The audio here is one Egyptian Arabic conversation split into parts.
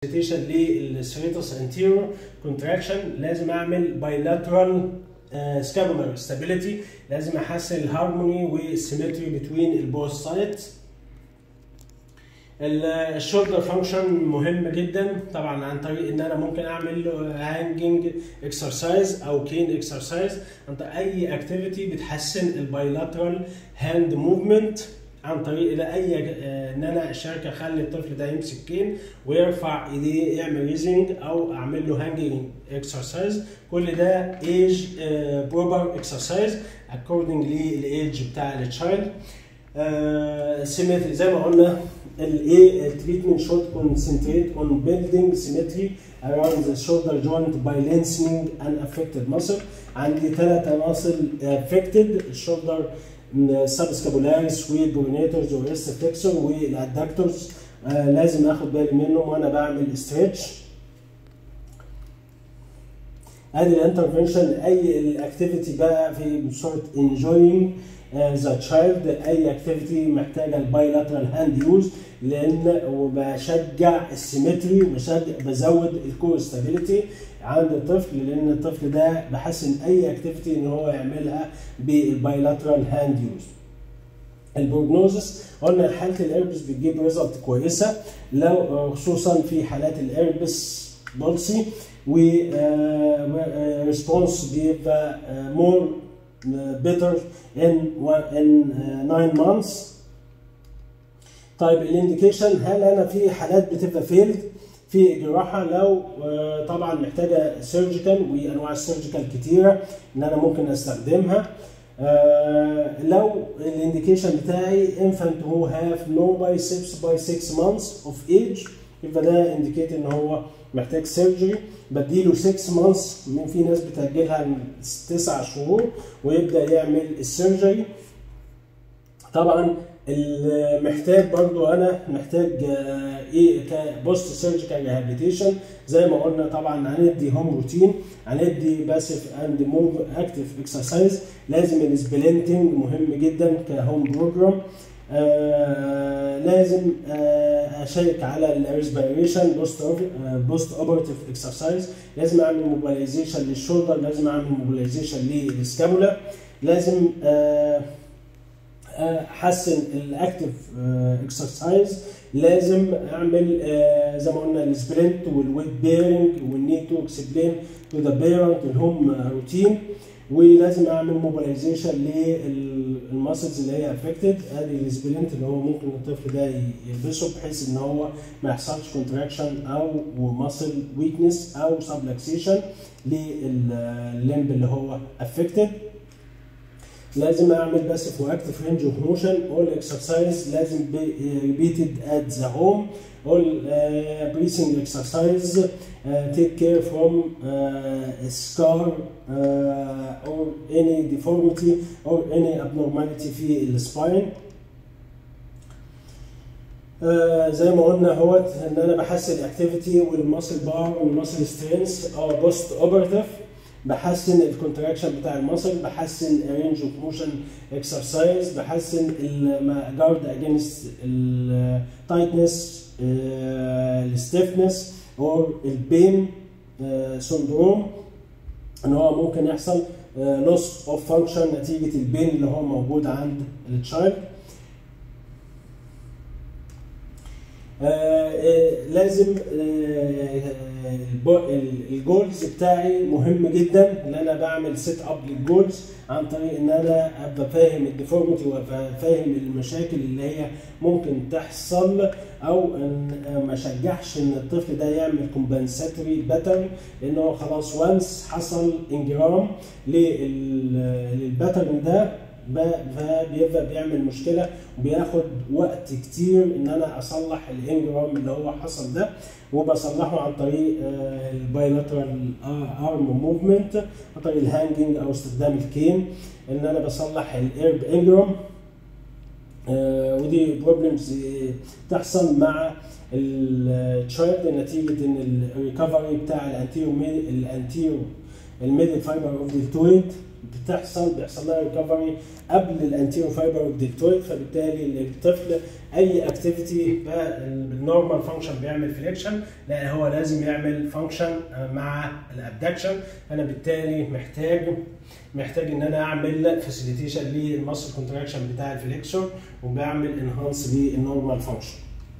للسريتوس انتيرور كونتراكشن لازم اعمل بايلاترال سكابولار ستابيليتي لازم احسن الهارموني والسيمتري بتوين البوث سايدز الشولدر فانكشن مهم جدا طبعا عن طريق ان انا ممكن اعمل هانجنج اكسرسايز او كين اكسرسايز عن طريق اي اكتيفيتي بتحسن البايلاترال هاند موفمنت عن طريق ده اي ان انا اشارك اخلي الطفل ده يمسك كين ويرفع ايديه يعمل ريزنج او اعمل له هانجنج اكسرسايز كل ده ايج بروبر اكسرسايز اكوردنج للايج بتاع التشايلد سيمتري زي ما قلنا الايه التريتمنت شود كونسنتريت اون بيلدينج سيمتري around the shoulder joint by lengthening an affected muscle عندي ثلاث عناصر affected الشولدر سبسكابولاريس والبرونيتورز والريست فليكسور والادكتورز آه لازم اخد بالي منهم وانا بعمل استريتش ادي الانترفنشن اي الاكتيفيتي بقى في صوره enjoying ذا تشايلد اي اكتيفيتي محتاجه البايلاترال هاند يوز لان وبشجع السيمتري وبشجع بزود الكور ستابيليتي عند الطفل لان الطفل ده بحسن اي اكتيفيتي ان هو يعملها بالبايلاترال هاند يوز البروجنوزس قلنا حاله الاربس بتجيب ريزلت كويسه لو خصوصا في حالات الاربس بولسي و ريسبونس بيبقى مور better in in uh, 9 months طيب الانديكيشن هل انا في حالات بتبقى فيلد في جراحه لو uh, طبعا محتاجه سيرجيكال وانواع السيرجيكال كتيره ان انا ممكن استخدمها uh, لو الانديكيشن بتاعي infant who have no biceps by 6 months of age يبقى ده انديكيت ان هو محتاج سيرجري بديله 6 مانثس من في ناس بتاجلها 9 شهور ويبدا يعمل السيرجري طبعا محتاج برضو انا محتاج ايه كبوست سيرجيكال ريهابيليتيشن زي ما قلنا طبعا هندي هوم روتين هندي باسيف اند موف اكتيف اكسرسايز لازم السبلنتنج مهم جدا كهوم بروجرام آه لازم آه اشيك على الريسبيريشن بوست بوست اوبرتيف اكسرسايز لازم اعمل موبيلايزيشن للشولدر لازم اعمل موبيلايزيشن للسكابولا لازم آه احسن الاكتيف اكسرسايز لازم اعمل زي ما قلنا السبرنت والويت بيرنج والنيد تو اكسبلين تو ذا بيرنت الهوم روتين ولازم اعمل موبيلايزيشن للماسلز اللي هي افكتد ادي السبلنت اللي هو ممكن الطفل ده يلبسه بحيث ان هو ما يحصلش كونتراكشن او ماسل ويكنس او سبلكسيشن لللمب اللي هو افكتد لازم اعمل باسف واكتف رينج اوف موشن اول اكسرسايز لازم ريبيتد ات ذا هوم all uh, breathing exercise uh, take care from uh, a scar uh, or any deformity or any abnormality في السباين آه زي ما قلنا اهوت ان انا بحسن الاكتيفيتي والماسل بار والماسل سترينث او بوست اوبرتيف بحسن الكونتراكشن بتاع الماسل بحسن الرينج اوف موشن اكسرسايز بحسن الجارد اجينست التايتنس الستيفنس او البين سندروم ان هو ممكن يحصل لوس اوف فانكشن نتيجه البين اللي هو موجود عند التشايلد لازم الجولز بتاعي مهم جدا ان انا بعمل سيت اب للجولز عن طريق ان انا ابقى فاهم الديفورميتي وفاهم المشاكل اللي هي ممكن تحصل او ان ما اشجعش ان الطفل ده يعمل كومبنساتوري باترن لان هو خلاص وانس حصل انجرام للباترن ده فبيبقى بيعمل مشكله وبياخد وقت كتير ان انا اصلح الانجرام اللي هو حصل ده وبصلحه عن طريق البايلاترال ارم موفمنت عن طريق الهانجنج او استخدام الكين ان انا بصلح الايرب انجرام ودي بروبلمز تحصل مع التشايلد نتيجه ان الريكفري بتاع الانتيرو الانتيرو الميدل فايبر اوف ديلتويد بتحصل بيحصل لها ريكفري قبل الانتيرو فايبر ديكتويد فبالتالي الطفل اي اكتيفيتي بالنورمال فانكشن بيعمل فليكشن لا هو لازم يعمل فانكشن مع الابدكشن انا بالتالي محتاج محتاج ان انا اعمل فاسيليتيشن للماسل كونتراكشن بتاع الفليكسور وبعمل انهانس للنورمال فانكشن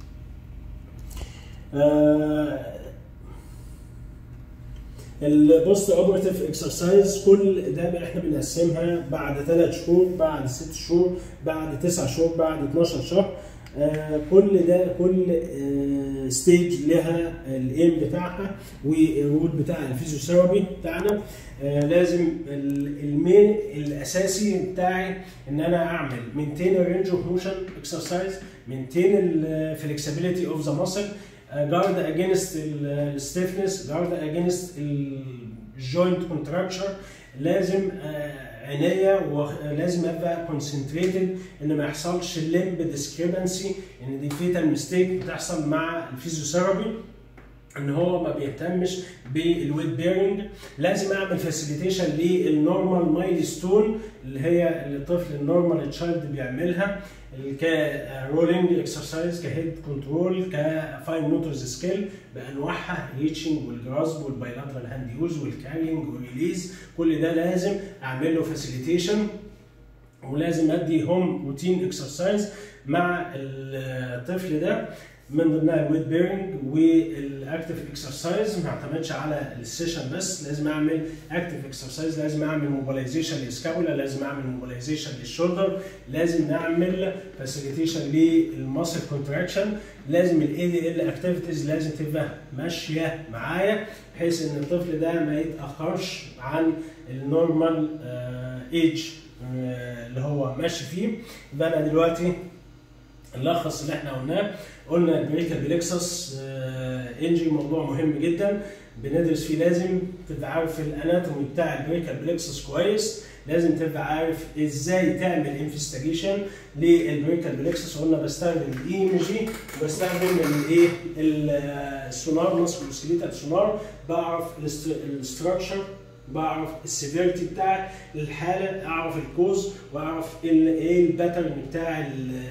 البوست اوبراتيف اكسرسايز كل ده احنا بنقسمها بعد ثلاث شهور بعد ست شهور بعد تسع شهور بعد 12 شهر آه كل ده كل آه ستيج لها الايم بتاعها والرول بتاع الفيزيوثيرابي بتاعنا آه لازم المين الاساسي بتاعي ان انا اعمل مينتين الرينج اوف موشن اكسرسايز مينتين الفلكسبيليتي اوف ذا ماسل جارد اجينست الستيفنس جارد اجينست الجوينت كونتراكشر لازم عنايه ولازم ابقى كونسنتريتد ان ما يحصلش الليمب ديسكريبنسي ان دي فيتال ميستيك بتحصل مع الفيزيوثيرابي ان هو ما بيهتمش بالويت بيرنج لازم اعمل فاسيليتيشن للنورمال مايلستون اللي هي اللي الطفل النورمال تشايلد بيعملها كرولينج اكسرسايز كهيد كنترول كفاين موتورز سكيل بانواعها ريتشنج والجراسب والبايلاترال هاند يوز والكارينج والريليز كل ده لازم اعمل له فاسيليتيشن ولازم ادي هوم روتين اكسرسايز مع الطفل ده من ضمنها الويت بيرنج والاكتف اكسرسايز ما اعتمدش على السيشن بس لازم اعمل اكتف اكسرسايز لازم اعمل موبيلايزيشن للسكابولا لازم اعمل موبيلايزيشن للشولدر لازم نعمل فاسيليتيشن للماسل كونتراكشن لازم الاي دي ال اكتيفيتيز لازم تبقى ماشيه معايا بحيث ان الطفل ده ما يتاخرش عن النورمال ايج اللي هو ماشي فيه يبقى انا دلوقتي نلخص اللي احنا قلناه قلنا البريكال بليكسس انجي موضوع مهم جدا بندرس فيه لازم تبقى عارف الاناتومي بتاع البريكال بليكسس كويس لازم تبقى عارف ازاي تعمل انفستيجيشن للبريكال بليكسس قلنا بستخدم الاي ام جي وبستخدم الايه السونار ماسكولوسكليتال سونار بعرف الاستراكشر بعرف السيفيرتي بتاع الحاله اعرف الكوز واعرف ايه الباترن بتاع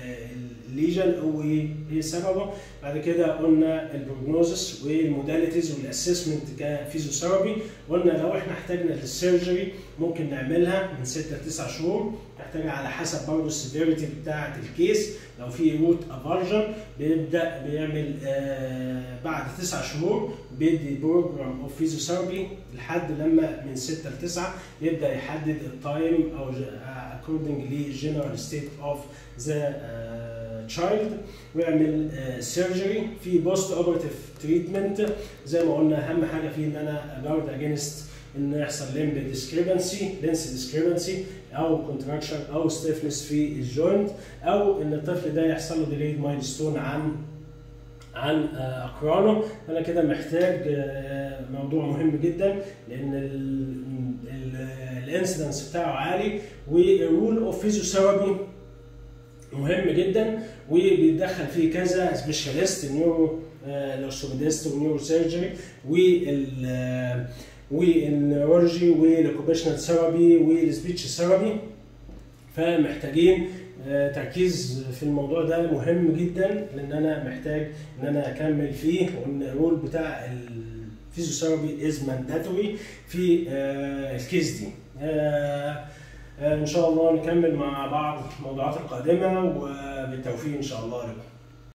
الليجن او ايه سببه بعد كده قلنا البروجنوزس والموداليتيز والاسسمنت كفيزيوثيرابي قلنا لو احنا احتاجنا للسيرجري ممكن نعملها من 6 ل 9 شهور تحتاج على حسب برضه السيفيريتي بتاعه الكيس لو في روت افرجن بيبدا بيعمل آه بعد 9 شهور بيدي بروجرام اوف فيزيوثيرابي لحد لما من 6 ل 9 يبدا يحدد التايم او اكوردنج للجنرال ستيت اوف ذا تشايلد ويعمل سيرجري في بوست اوبراتيف تريتمنت زي ما قلنا اهم حاجه فيه ان انا اجارد اجينست ان يحصل ليمب ديسكريبنسي لينس ديسكريبنسي او كونتراكشن او ستيفنس في الجوينت او ان الطفل ده يحصل له ديليد مايلستون عن عن اقرانه انا كده محتاج موضوع مهم جدا لان الانسيدنس بتاعه عالي والرول اوف فيزيوثيرابي مهم جدا وبيتدخل فيه كذا سبيشاليست نيورو الاورثوبيدست والنيورو سيرجري وال والنيورولوجي والاوكوبيشنال ثيرابي والسبيتش ثيرابي فمحتاجين تركيز في الموضوع ده مهم جدا لان انا محتاج ان انا اكمل فيه وان الرول بتاع الفيزيوثيرابي از مانداتوري في الكيس دي ان شاء الله نكمل مع بعض الموضوعات القادمه وبالتوفيق ان شاء الله لكم